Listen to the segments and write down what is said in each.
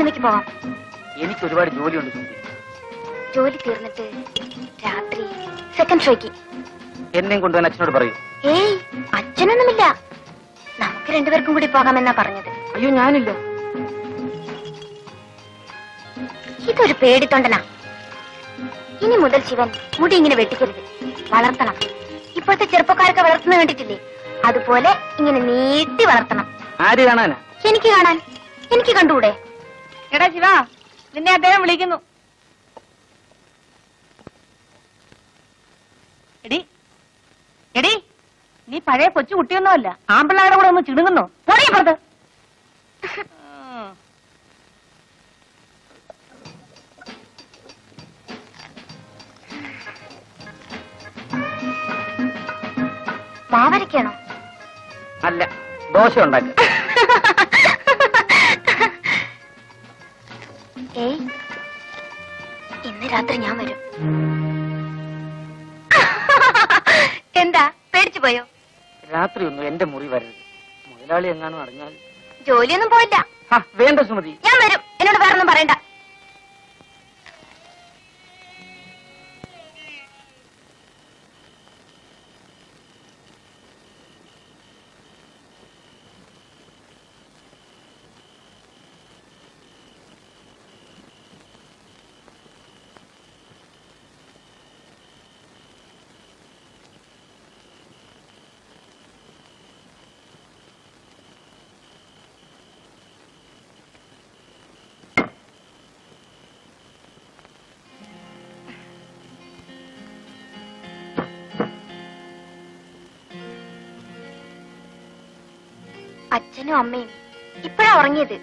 സിനിമയ്ക്ക് പോവാം എനിക്ക് ഒരുപാട് ജോലിയുണ്ട് സുമതി ജോലി തീർന്നിട്ട് രാത്രി സെക്കൻഡ് ഷോയ്ക്ക് എന്നെയും കൊണ്ടുപോകാൻ അച്ഛനോട് പറയൂ ഏയ് അച്ഛനൊന്നുമില്ല നമുക്ക് രണ്ടുപേർക്കും കൂടി പോകാമെന്നാ പറഞ്ഞത് അയ്യോ ഞാനില്ല ഇതൊരു പേടിത്തൊണ്ടനാ ഇനി മുതൽ ശിവൻ മുടി ഇങ്ങനെ വെട്ടിക്കരുത് വളർത്തണം ഇപ്പോഴത്തെ ചെറുപ്പക്കാരൊക്കെ വളർത്തുന്ന കണ്ടിട്ടില്ലേ അതുപോലെ ഇങ്ങനെ നീട്ടി വളർത്തണം ആര് കാണാനാ എനിക്ക് കാണാൻ എനിക്ക് കണ്ടുകൂടെ എടാ ശിവ നിന്നെ അദ്ദേഹം വിളിക്കുന്നു എടി എടി നീ പഴയ കൊച്ചു കുട്ടിയൊന്നുമല്ല ആമ്പിള്ളാരുടെ കൂടെ ഒന്ന് ചിടുങ്ങുന്നു പോടീ പുറത്ത് ഉം. മാവരയ്ക്കാണോ അല്ല ദോശ ഉണ്ടാക്കുക ഏയ് ഇന്ന് രാത്രി ഞാൻ വരും എന്താ പേടിച്ചു പോയോ രാത്രി ഒന്നും എന്റെ മുറി വരരുത് മുതലാളി എങ്ങാനും അറിഞ്ഞാൽ ജോലിയൊന്നും പോയില്ല ആ, വേണ്ട സുമതി ഞാൻ വരും എന്നോട് വേറൊന്നും പറയണ്ട അച്ഛനും അമ്മയും ഇപ്പഴാ ഉറങ്ങിയത്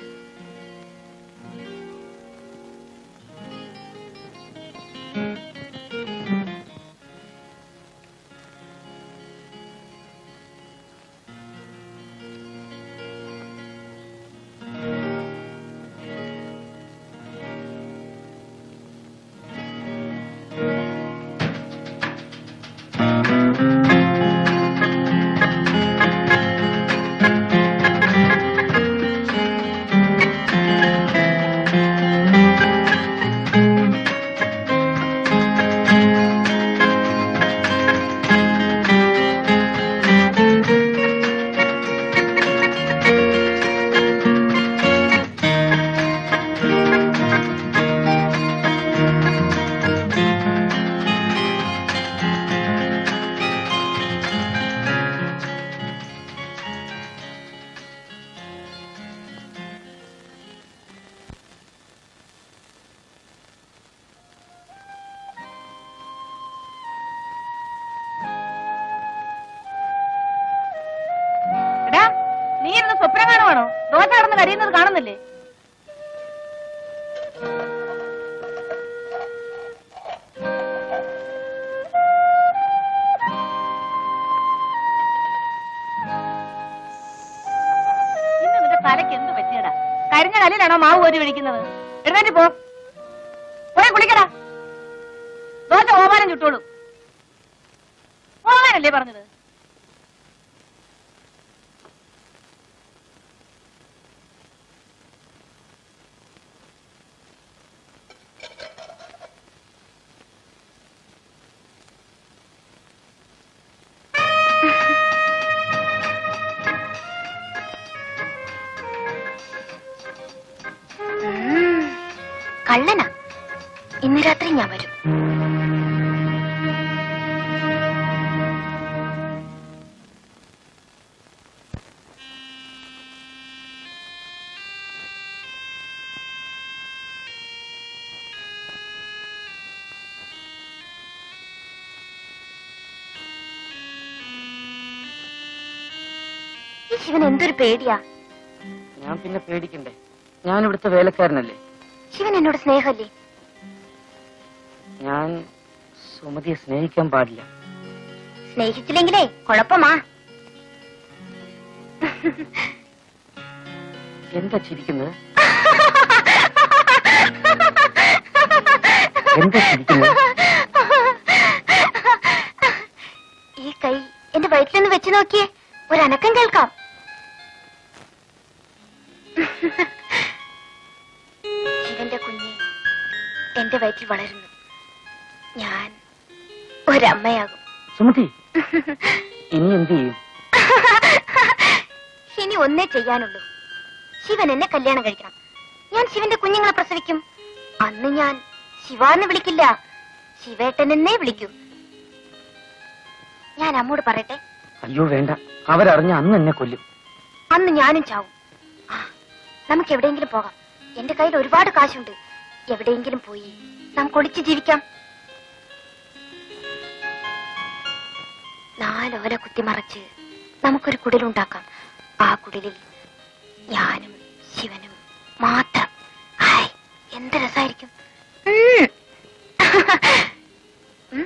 എടാ നീ ഇരുന്ന് സ്വപ്നം കാണുവാണോ ദോശ കിടന്ന് കരിയുന്നത് കാണുന്നില്ലേ ഇന്ന് നിന്റെ തലയ്ക്ക് എന്ത് പറ്റിയടാ കരിഞ്ഞ കല്ലിലാണോ മാവ് കോരി ഒഴിക്കുന്നത് എഴുന്നേറ്റ് പോ പോയി കുളിക്കടാ ദോശ ഓമാനം ചുട്ടോളൂ പോകാനല്ലേ പറഞ്ഞത് ഉം, കള്ളനാ ഇന്ന് രാത്രി ഞാൻ വരും ഈ ശിവൻ എന്തൊരു പേടിയാ ഞാൻ പിന്നെ പേടിക്കണ്ടേ ഞാൻ ഇവിടുത്തെ വേലക്കാരനല്ലേ ശിവൻ എന്നോട് സ്നേഹമല്ലേ ഞാൻ സുമതിയെ സ്നേഹിക്കാൻ പാടില്ല സ്നേഹിച്ചില്ലെങ്കിലേ കുഴപ്പമാ എന്താ ചിരിക്കുന്നത് എന്താ ചിരിക്കുന്നത് ഈ കൈ എന്റെ വയറ്റിലൊന്ന് വെച്ച് നോക്കിയേ ഒരു അനക്കം കേൾക്കാം എന്റെ വയറ്റിൽ വളരുന്നു ഞാൻ ഒരമ്മയാകും സുമതി ഇനി എന്ത് ചെയ്യും ഇനി ഒന്നേ ചെയ്യാനുള്ളൂ ശിവൻ എന്നെ കല്യാണം കഴിക്കണം ഞാൻ ശിവന്റെ കുഞ്ഞുങ്ങളെ പ്രസവിക്കും അന്ന് ഞാൻ ശിവാന്ന് വിളിക്കില്ല ശിവേട്ടൻ എന്നേ വിളിക്കൂ ഞാൻ അമ്മോട് പറയട്ടെ അയ്യോ വേണ്ട അവരറിഞ്ഞ അന്ന് എന്നെ കൊല്ലും അന്ന് ഞാനും ചാവും ആ, നമുക്ക് എവിടെയെങ്കിലും പോകാം എന്റെ കയ്യിൽ ഒരുപാട് കാശുണ്ട് എവിടെയെങ്കിലും പോയി നമുക്ക് ഒളിച്ച് ജീവിക്കാം നാലോല കുത്തിമറച്ച് നമുക്കൊരു കുടിലുണ്ടാക്കാം ആ കുടിലിൽ ഞാനും ശിവനും മാത്രം ഹായ് എന്ത് രസായിരിക്കും ഉം. ഉം.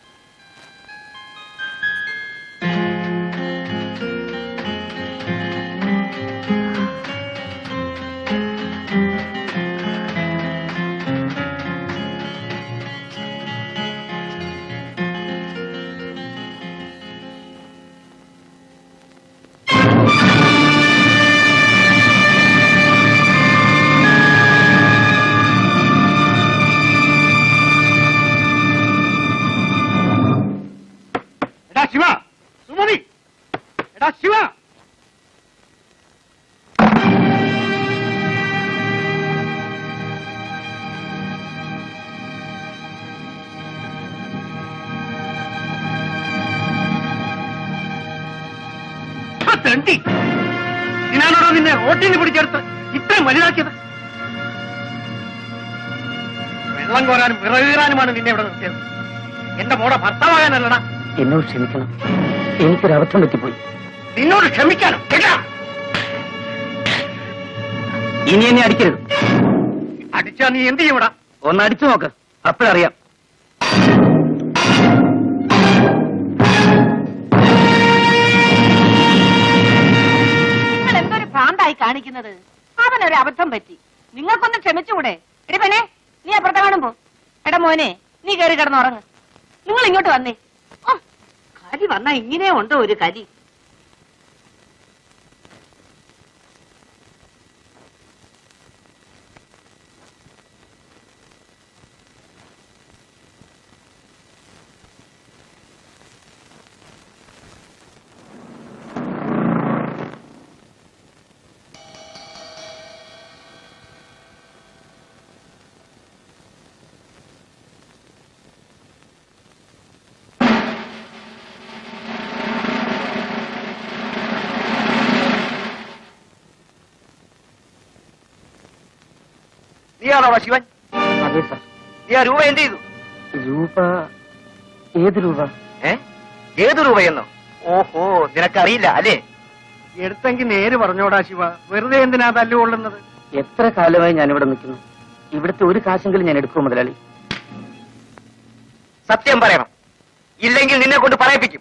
എടാ ശിവ സുമതി എടാ ശിവ ആ, തെണ്ടി ഞാനോടോ നിന്നെ റോട്ടിൽ നിന്ന് പിടിച്ചെടുത്ത് ഇത്രയും വലുതാക്കിയത് വെള്ളം കോരാനും വിറകീറാനുമാണ് നിന്നെ ഇവിടെ നിർത്തിയത് എന്റെ മോടെ ഭർത്താവാകാനല്ലടാ എന്നോട് ക്ഷമിക്കണം എനിക്കൊരു അബദ്ധം പറ്റിപ്പോയി നിന്നോട് ക്ഷമിക്കാനും കേട്ടാ ഇനി എന്നെ അടിക്കരുത് അടിച്ചാ നീ എന്ത് ചെയ്യൂടാ ഒന്ന് അടിച്ചു നോക്ക് അപ്പോഴറിയാം നിങ്ങൾ എന്തൊരു ഭ്രാന്തായി കാണിക്കുന്നത് അവനൊരു അബദ്ധം പറ്റി നിങ്ങൾക്കൊന്ന് ക്ഷമിച്ചുകൂടെ എടി പെനെ നീ അപ്പുറത്തെ കാണുമ്പോ എടാ മോനെ നീ കയറി കിടന്നുറങ്ങ് നിങ്ങൾ ഇങ്ങോട്ട് വന്നേ ഓ, കലി വന്നാ ഇങ്ങനെ ഉണ്ടോ ഒരു കലി നീയാണോ ശിവൻ അതെ സാർ നീ ആ രൂപ എന്ത് ചെയ്തു രൂപ ഏത് രൂപ ഏ ഏത് രൂപയെന്നോ ഓഹോ നിനക്കറിയില്ല അല്ലേ എടുത്തെങ്കിൽ നേര് പറഞ്ഞോടാ ശിവ വെറുതെ എന്തിനാ തല്ലുകൊള്ളുന്നത് എത്ര കാലമായി ഞാൻ ഇവിടെ നിൽക്കുന്നു ഇവിടുത്തെ ഒരു കാശെങ്കിലും ഞാൻ എടുക്കുമോ മുതലാളി സത്യം പറയണം ഇല്ലെങ്കിൽ നിന്നെ കൊണ്ട് പറയിപ്പിക്കും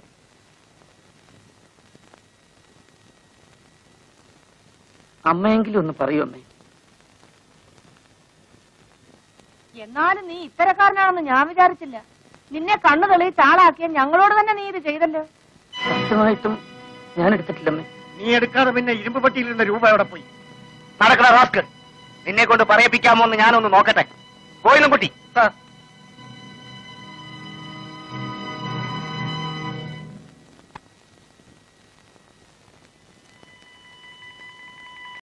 അമ്മയെങ്കിലും ഒന്ന് പറയൂ അമ്മേ എന്നാലും നീ ഇത്തരക്കാരനാണെന്ന് ഞാൻ വിചാരിച്ചില്ല നിന്നെ കണ്ണു തെളിയിച്ച് ആളാക്കിയ ഞങ്ങളോട് തന്നെ നീ ഇത് ചെയ്തല്ലോ സത്യമായിട്ടും ഞാൻ എടുത്തിട്ടില്ലമ്മേ നീ എടുക്കാതെ പിന്നെ ഇരുമ്പ് പട്ടിയിലിരുന്ന രൂപ എവിടെ പോയി നടക്കണ റാസ്കർ നിന്നെ കൊണ്ട് പറയിപ്പിക്കാമോ എന്ന് ഞാനൊന്ന് നോക്കട്ടെ പോയിന്നും കുട്ടി